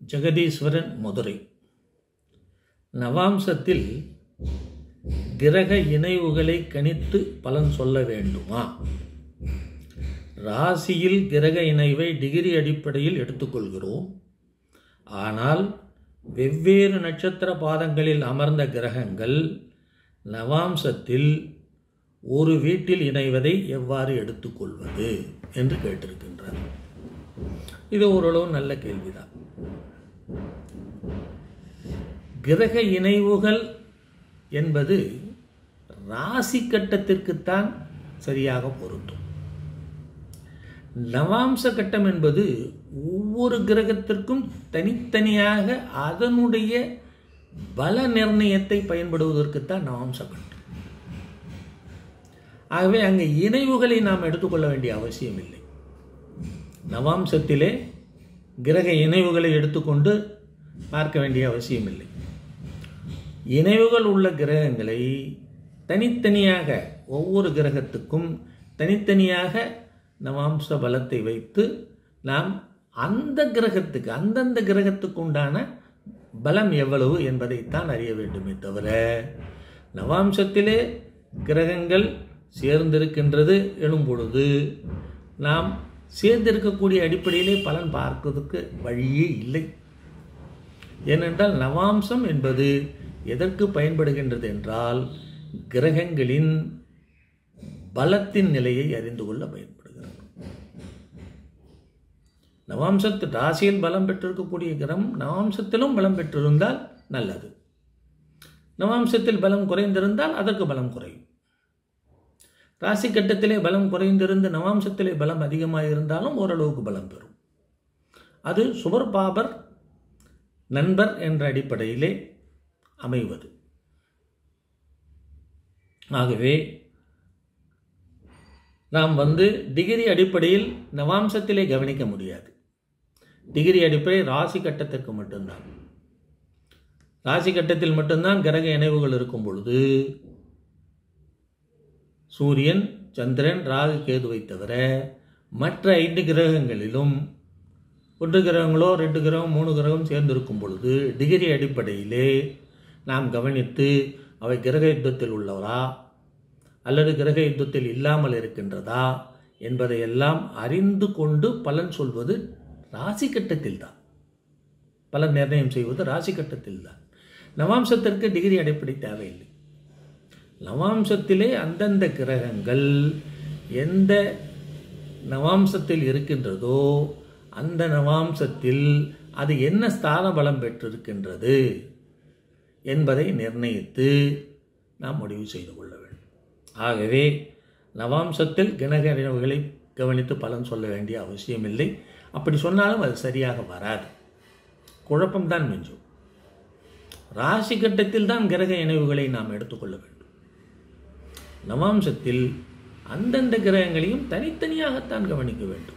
ஜெகதீஸ்வரன் மதுரை நவாம்சத்தில் கிரக இணைவுகளை கணித்து பலன் சொல்ல வேண்டுமா ராசியில் கிரக இணைவை டிகிரி அடிப்படையில் எடுத்துக்கொள்கிறோம் ஆனால் வெவ்வேறு நட்சத்திர பாதங்களில் அமர்ந்த கிரகங்கள் நவாம்சத்தில் ஒரு வீட்டில் இணைவதை எவ்வாறு எடுத்துக்கொள்வது என்று கேட்டிருக்கின்றார் இது ஓரளவு நல்ல கேள்விதான் கிரக இணைவுகள் என்பது ராசி கட்டத்திற்குத்தான் சரியாக பொருந்தும் நவாம்ச கட்டம் என்பது ஒவ்வொரு கிரகத்திற்கும் தனித்தனியாக அதனுடைய பல நிர்ணயத்தை பயன்படுவதற்குத்தான் நவாம்ச கட்டம் ஆகவே அங்கே இணைவுகளை நாம் எடுத்துக்கொள்ள வேண்டிய அவசியம் இல்லை நவாம்சத்திலே கிரக இணைவுகளை எடுத்துக்கொண்டு பார்க்க வேண்டிய அவசியம் இல்லை இணைவுகள் உள்ள கிரகங்களை தனித்தனியாக ஒவ்வொரு கிரகத்துக்கும் தனித்தனியாக நவாம்ச பலத்தை வைத்து நாம் அந்த கிரகத்துக்கு அந்தந்த கிரகத்துக்கு உண்டான பலம் எவ்வளவு என்பதைத்தான் அறிய வேண்டுமே தவிர நவாம்சத்திலே கிரகங்கள் சேர்ந்திருக்கின்றது எனும் பொழுது நாம் சேர்ந்திருக்கக்கூடிய அடிப்படையிலே பலன் பார்ப்பதற்கு வழியே இல்லை ஏனென்றால் நவாம்சம் என்பது எதற்கு பயன்படுகின்றது என்றால் கிரகங்களின் பலத்தின் நிலையை அறிந்து கொள்ள பயன்படுகிறது நவாம்சத்து ராசியில் பலம் பெற்றிருக்கக்கூடிய கிரகம் நவாம்சத்திலும் பலம் பெற்றிருந்தால் நல்லது நவாம்சத்தில் பலம் குறைந்திருந்தால் அதற்கு பலம் குறையும் ராசி கட்டத்திலே பலம் குறைந்திருந்து நவாம்சத்திலே பலம் அதிகமாக இருந்தாலும் ஓரளவுக்கு பலம் பெறும் அது சுபர் பாபர் நண்பர் என்ற அடிப்படையிலே அமைவது ஆகவே நாம் வந்து டிகிரி அடிப்படையில் நவாம்சத்திலே கவனிக்க முடியாது டிகிரி அடிப்படை ராசி கட்டத்திற்கு மட்டும்தான் ராசி கட்டத்தில் மட்டும்தான் கிரக இணைவுகள் இருக்கும் பொழுது சூரியன் சந்திரன் ராகு கேதுவை தவிர மற்ற ஐந்து கிரகங்களிலும் ஒன்று கிரகங்களோ ரெண்டு கிரகம் மூணு கிரகம் சேர்ந்திருக்கும் பொழுது டிகிரி அடிப்படையிலே நாம் கவனித்து அவை கிரக யுத்தத்தில் உள்ளவரா அல்லது கிரக யுத்தத்தில் இல்லாமல் இருக்கின்றதா என்பதையெல்லாம் அறிந்து கொண்டு பலன் சொல்வது ராசி கட்டத்தில் தான் பலன் நிர்ணயம் செய்வது ராசி கட்டத்தில் தான் நவாம்சத்திற்கு டிகிரி அடிப்படை தேவையில்லை நவாம்சத்திலே அந்தந்த கிரகங்கள் எந்த நவாம்சத்தில் இருக்கின்றதோ அந்த நவாம்சத்தில் அது என்ன ஸ்தான பலம் பெற்றிருக்கின்றது என்பதை நிர்ணயித்து நாம் முடிவு செய்து கொள்ள வேண்டும் ஆகவே நவாம்சத்தில் கிணகரினவுகளை கவனித்து பலன் சொல்ல வேண்டிய அவசியமில்லை அப்படி சொன்னாலும் அது சரியாக வராது குழப்பம்தான் மிஞ்சும் ராசி கட்டத்தில் தான் கிரக இணைவுகளை நாம் எடுத்துக்கொள்ள வேண்டும் நவாம்சத்தில் அந்தந்த கிரகங்களையும் தனித்தனியாகத்தான் கவனிக்க வேண்டும்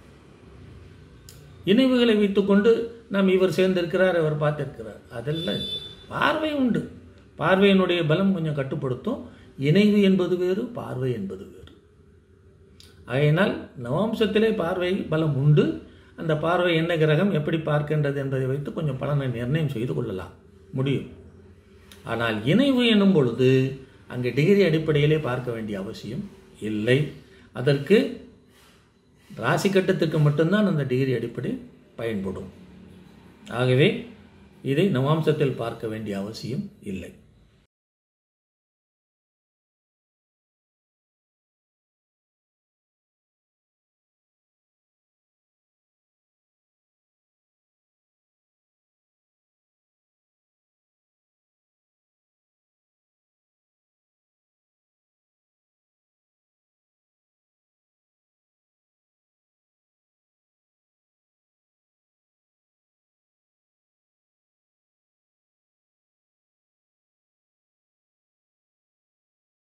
இணைவுகளை வைத்துக்கொண்டு நாம் இவர் சேர்ந்திருக்கிறார் இவர் பார்த்திருக்கிறார் அதெல்லாம் பார்வை உண்டு பார்வையினுடைய பலம் கொஞ்சம் கட்டுப்படுத்தும் இணைவு என்பது வேறு பார்வை என்பது வேறு ஆகையினால் நவாம்சத்திலே பார்வை பலம் உண்டு அந்த பார்வை என்ன கிரகம் எப்படி பார்க்கின்றது என்பதை வைத்து கொஞ்சம் பலனை நிர்ணயம் செய்து கொள்ளலாம் முடியும் ஆனால் இணைவு என்னும் பொழுது அங்கே டிகிரி அடிப்படையிலே பார்க்க வேண்டிய அவசியம் இல்லை அதற்கு ராசி கட்டத்துக்கு மட்டும்தான் அந்த டிகிரி அடிப்படை பயன்படும் ஆகவே இதை நவாம்சத்தில் பார்க்க வேண்டிய அவசியம் இல்லை